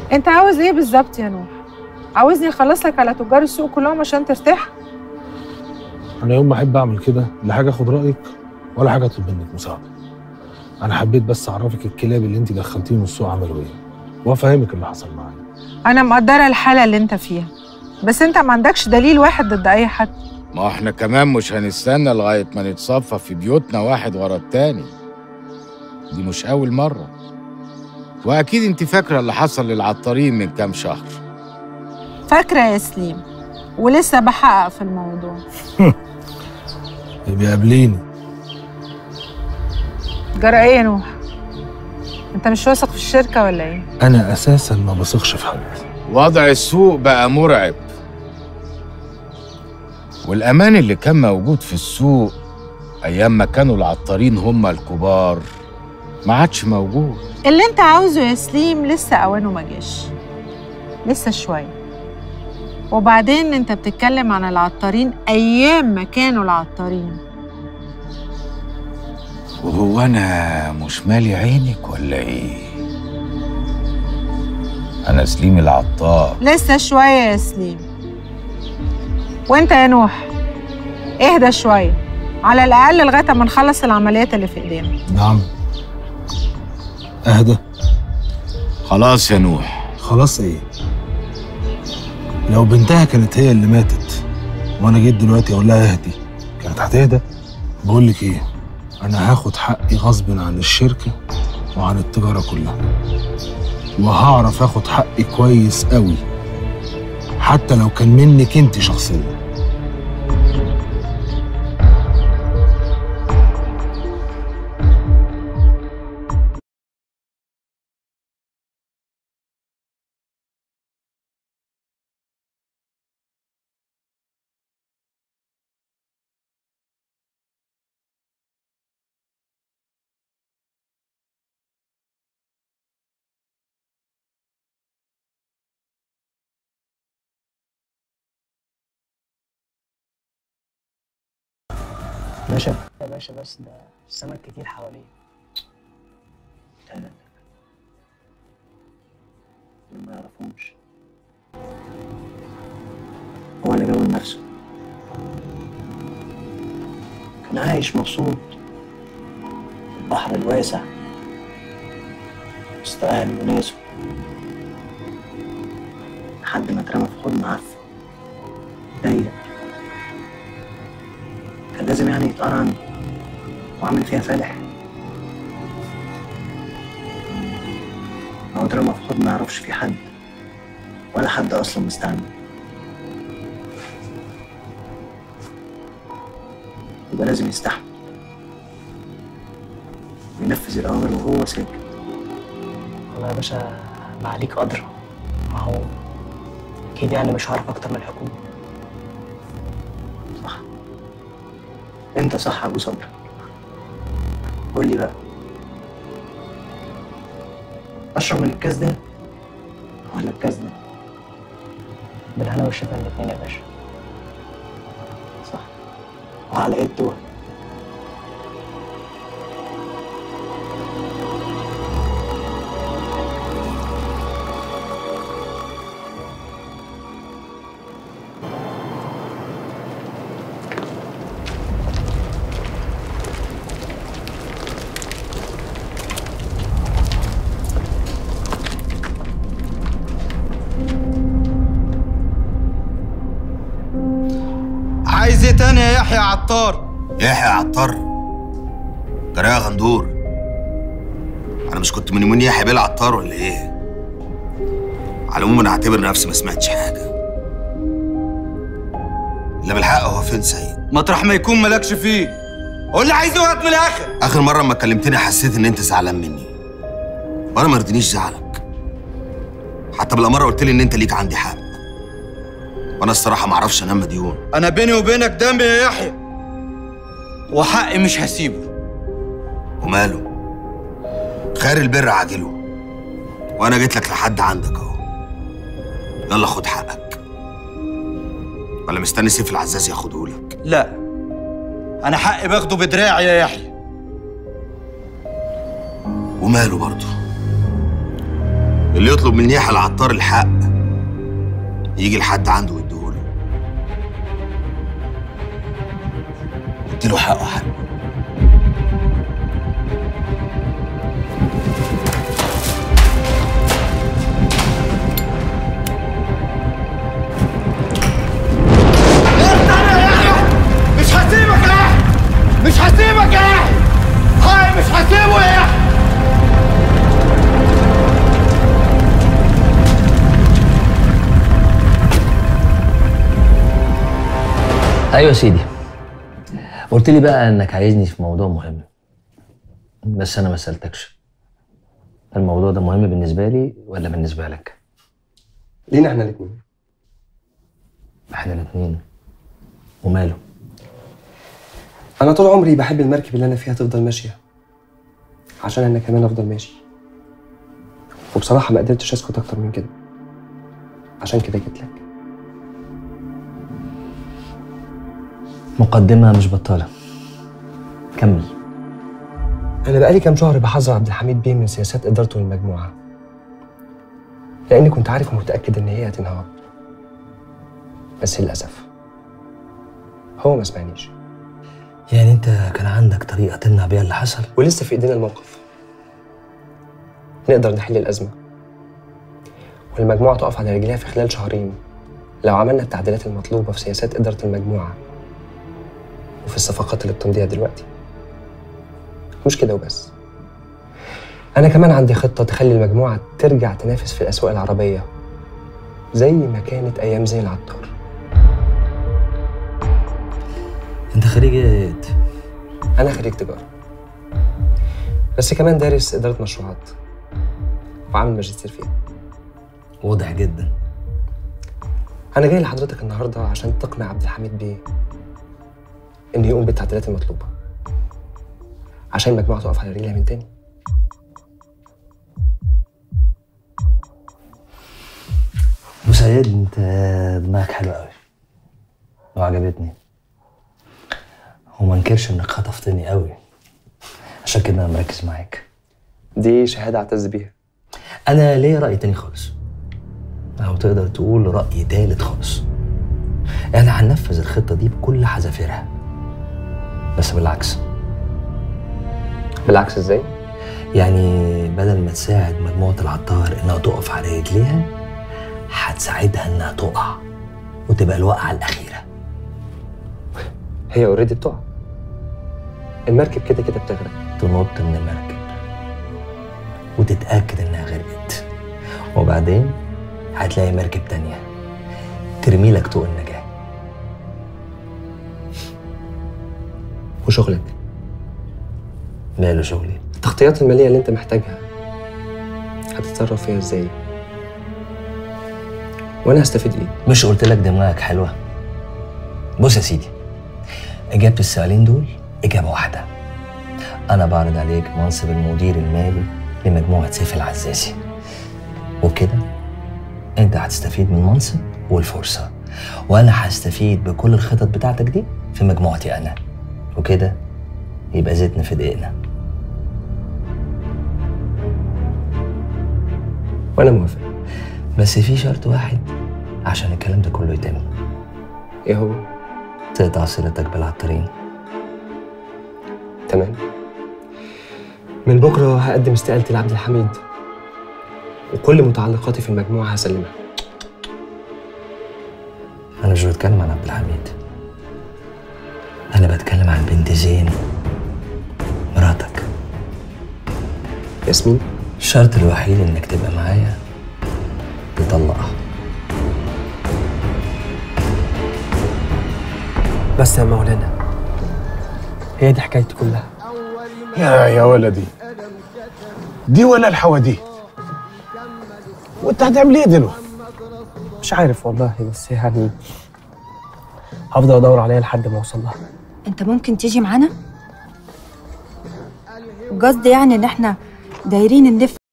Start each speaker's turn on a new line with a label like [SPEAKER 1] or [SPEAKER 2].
[SPEAKER 1] انت عاوز ايه بالظبط يا نوح عاوزني اخلص لك على تجار السوق كلهم عشان ترتاح
[SPEAKER 2] انا يوم ما احب اعمل كده لا حاجه اخد رايك ولا حاجه اطلب منك مساعده انا حبيت بس اعرفك الكلاب اللي انت دخلتيهم السوق عملوا ايه وافهمك اللي حصل معايا
[SPEAKER 1] انا مقدره الحاله اللي انت فيها بس انت ما عندكش دليل واحد ضد اي حد
[SPEAKER 3] ما احنا كمان مش هنستنى لغاية ما نتصفى في بيوتنا واحد ورا التاني دي مش أول مرة وأكيد أنت فاكرة اللي حصل للعطارين من كام شهر
[SPEAKER 1] فاكره يا سليم ولسه بحقق في الموضوع
[SPEAKER 2] يبقى قابليني
[SPEAKER 1] جرى ايه يا نوح انت مش واثق في الشركه ولا ايه
[SPEAKER 2] انا اساسا ما بثقش في حد
[SPEAKER 3] وضع السوق بقى مرعب والأمان اللي كان موجود في السوق أيام ما كانوا العطارين هم الكبار ما عادش موجود
[SPEAKER 1] اللي انت عاوزه يا سليم لسه اوانه ما جاش لسه شويه وبعدين انت بتتكلم عن العطارين ايام ما كانوا العطارين
[SPEAKER 3] وهو أنا مش مالي عينك ولا إيه؟ أنا سليم العطار
[SPEAKER 1] لسه شويه يا سليم وانت يا نوح اهدى شويه على الاقل لغايه ما نخلص العمليات اللي في ايدينا
[SPEAKER 2] نعم اهدى
[SPEAKER 3] خلاص يا نوح
[SPEAKER 2] خلاص ايه لو بنتها كانت هي اللي ماتت وانا جيت دلوقتي اقول لها اهدي كانت هتهدى بقول لك ايه انا هاخد حقي غصب عن الشركه وعن التجاره كلها وهعرف اخد حقي كويس قوي حتى لو كان منك انت شخصيا
[SPEAKER 4] باشا يا باشا بس ده السمك كتير حواليه لا لا لا دول ما يعرفهمش هو اللي جابه لنفسه كان عايش مبسوط في البحر الواسع وسط أهله وناسه لحد ما اترمى في حضن عفن ضيق كان لازم يعني يتقرن وعامل فيها فالح هو اترمى في حضن ما يعرفش فيه حد ولا حد اصلا مستعمل يبقى لازم يستحمل وينفذ الأوامر وهو ساكت
[SPEAKER 5] والله يا باشا ما عليك أدرى ما هو أكيد يعني مش عارف أكتر من الحكومة
[SPEAKER 4] صح انت صح يا ابو صبري قول لي بقى اشرب من الكاس ده ولا الكاس ده
[SPEAKER 5] بالهنا والشفا الاتنين يا باشا
[SPEAKER 4] صح وعلى ايه الدول
[SPEAKER 6] عايز ايه تاني يا يحيى عطار
[SPEAKER 7] يحيى عطار جرى يا غندور انا مش كنت من يومين يحيى بيه العطار ولا ايه على العموم انا هعتبر نفسي ما سمعتش حاجه اللي بالحق هو فين سيد
[SPEAKER 6] مطرح ما يكون مالكش فيه قول لي عايز ايه وقت من الاخر
[SPEAKER 7] اخر مره اما كلمتني حسيت ان انت زعلان مني وانا ما يرضينيش زعلك حتى بالاماره قلت لي ان انت ليك عندي حق وانا الصراحه ما اعرفش انام مديون
[SPEAKER 6] انا بيني وبينك دم يا يحيى وحقي مش هسيبه
[SPEAKER 7] وماله خير البر عاجله وانا جيت لك لحد عندك اهو يلا خد حقك ولا مستني سيف العزاز ياخدهولك
[SPEAKER 6] لا انا حقي باخده بدراعي يا يحيى
[SPEAKER 7] وماله برضه اللي يطلب من يحيى العطار الحق يجي لحد عنده ويديهوله اديله حقه حقه
[SPEAKER 6] مش هسيبك يا يحيى مش هسيبك يا يحيى هاي مش هسيبه يا يحيى
[SPEAKER 8] ايوه يا سيدي قلت لي بقى انك عايزني في موضوع مهم بس انا ما سالتكش الموضوع ده مهم بالنسبه لي ولا بالنسبه لك
[SPEAKER 9] لينا احنا الاثنين
[SPEAKER 8] احنا الاثنين وماله
[SPEAKER 9] انا طول عمري بحب المركب اللي انا فيها تفضل ماشيه عشان انا كمان افضل ماشي وبصراحه ما قدرتش اسكت اكتر من كده عشان كده جيت لك
[SPEAKER 8] مقدمه مش بطاله كمل
[SPEAKER 9] انا بقالي كام شهر بحذر عبد الحميد بيه من سياسات ادارته للمجموعه لاني كنت عارف ومتاكد ان هي هتنهار بس للاسف هو ما سمعنيش
[SPEAKER 8] يعني انت كان عندك طريقه تمنع بيها اللي حصل
[SPEAKER 9] ولسه في ايدينا الموقف نقدر نحل الازمه والمجموعه تقف على رجليها في خلال شهرين لو عملنا التعديلات المطلوبه في سياسات اداره المجموعه وفي الصفقات اللي بتمضيها دلوقتي مش كده وبس انا كمان عندي خطه تخلي المجموعه ترجع تنافس في الاسواق العربيه زي ما كانت ايام زين العطار
[SPEAKER 8] انت خريج ايه
[SPEAKER 9] انا خريج تجاره بس كمان دارس اداره مشروعات وعامل ماجستير فيها
[SPEAKER 8] واضح جدا
[SPEAKER 9] انا جاي لحضرتك النهارده عشان تقنع عبد الحميد بيه انه يقوم بالتعديلات المطلوبه عشان المجموعه تقف على رجليها من تاني
[SPEAKER 8] مسيد انت دماغك حلوه قوي وعجبتني وما انكرش انك خطفتني قوي عشان كده انا مركز معاك
[SPEAKER 9] دي شهاده اعتز بيها
[SPEAKER 8] انا ليا راي تاني خالص او تقدر تقول راي تالت خالص احنا هننفذ الخطه دي بكل حذافيرها بس بالعكس
[SPEAKER 9] بالعكس ازاي
[SPEAKER 8] يعني بدل ما تساعد مجموعه العطار انها تقف على رجليها هتساعدها انها تقع وتبقى الوقعه الاخيره
[SPEAKER 9] هي اوريدي بتقع المركب كده كده بتغرق
[SPEAKER 8] تنط من المركب وتتأكد إنها غرقت وبعدين هتلاقي مركب تانية ترمي لك طوق النجاة
[SPEAKER 9] وشغلك
[SPEAKER 8] ماله شغلي
[SPEAKER 9] التغطيات الماليه اللي انت محتاجها هتتصرف فيها ازاي وانا هستفيد ايه
[SPEAKER 8] مش قلت لك دماغك حلوة بص يا سيدي إجابة السؤالين دول إجابة واحدة أنا بعرض عليك منصب المدير المالي لمجموعة سيف العزازي وبكده أنت هتستفيد من المنصب والفرصة وأنا هستفيد بكل الخطط بتاعتك دي في مجموعتي أنا وكده يبقى زيتنا في دقيقنا
[SPEAKER 9] وانا موافق
[SPEAKER 8] بس في شرط واحد عشان الكلام ده كله يتم
[SPEAKER 9] ايه هو
[SPEAKER 8] تقطع صلتك بالعطارين
[SPEAKER 9] تمام من بكره هقدم استقالتي لعبد الحميد وكل متعلقاتي في المجموعه هسلمها
[SPEAKER 8] أنا مش بتكلم عن عبد الحميد أنا بتكلم عن بنت زين مراتك
[SPEAKER 9] ياسمين
[SPEAKER 8] الشرط الوحيد إنك تبقى معايا تطلقها
[SPEAKER 9] بس يا مولانا هي دي حكايتي كلها
[SPEAKER 2] يا يا ولدي دي ولا الحواديت وانت هتعمل ايه دلوقتي
[SPEAKER 9] مش عارف والله بس يعني هفضل ادور عليها لحد ما اوصل لها
[SPEAKER 10] انت ممكن تيجي معانا قصدي يعني ان احنا دايرين نلف